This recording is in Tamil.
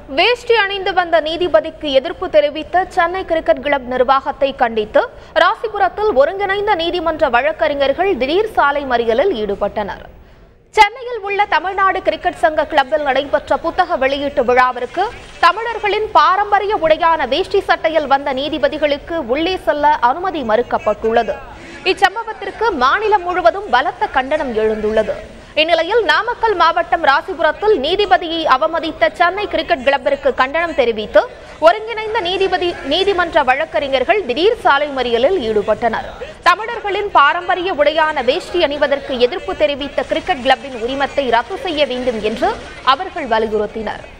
வேஷ்டி அணிந்து வந்த நீதிபதிக்கு எதிர்ப்பு தெரிவித்த சென்னை கிரிக்கெட் கிளப் நிர்வாகத்தை கண்டித்து ராசிபுரத்தில் ஒருங்கிணைந்த நீதிமன்ற வழக்கறிஞர்கள் திடீர் சாலை மறியலில் ஈடுபட்டனர் சென்னையில் உள்ள தமிழ்நாடு கிரிக்கெட் சங்க கிளப்பில் நடைபெற்ற புத்தக வெளியீட்டு விழாவிற்கு தமிழர்களின் பாரம்பரிய உடையான வேஷ்டி சட்டையில் வந்த நீதிபதிகளுக்கு உள்ளே செல்ல அனுமதி மறுக்கப்பட்டுள்ளது இச்சம்பவத்திற்கு மாநிலம் முழுவதும் பலத்த கண்டனம் எழுந்துள்ளது இந்நிலையில் நாமக்கல் மாவட்டம் ராசிபுரத்தில் நீதிபதியை அவமதித்த சென்னை கிரிக்கெட் கிளப்பிற்கு கண்டனம் தெரிவித்து ஒருங்கிணைந்த நீதிபதி நீதிமன்ற வழக்கறிஞர்கள் திடீர் சாலை மறியலில் ஈடுபட்டனர் தமிழர்களின் பாரம்பரிய உடையான வேஷ்டி அணிவதற்கு எதிர்ப்பு தெரிவித்த கிரிக்கெட் கிளப்பின் உரிமத்தை ரத்து செய்ய வேண்டும் என்று அவர்கள் வலியுறுத்தினர்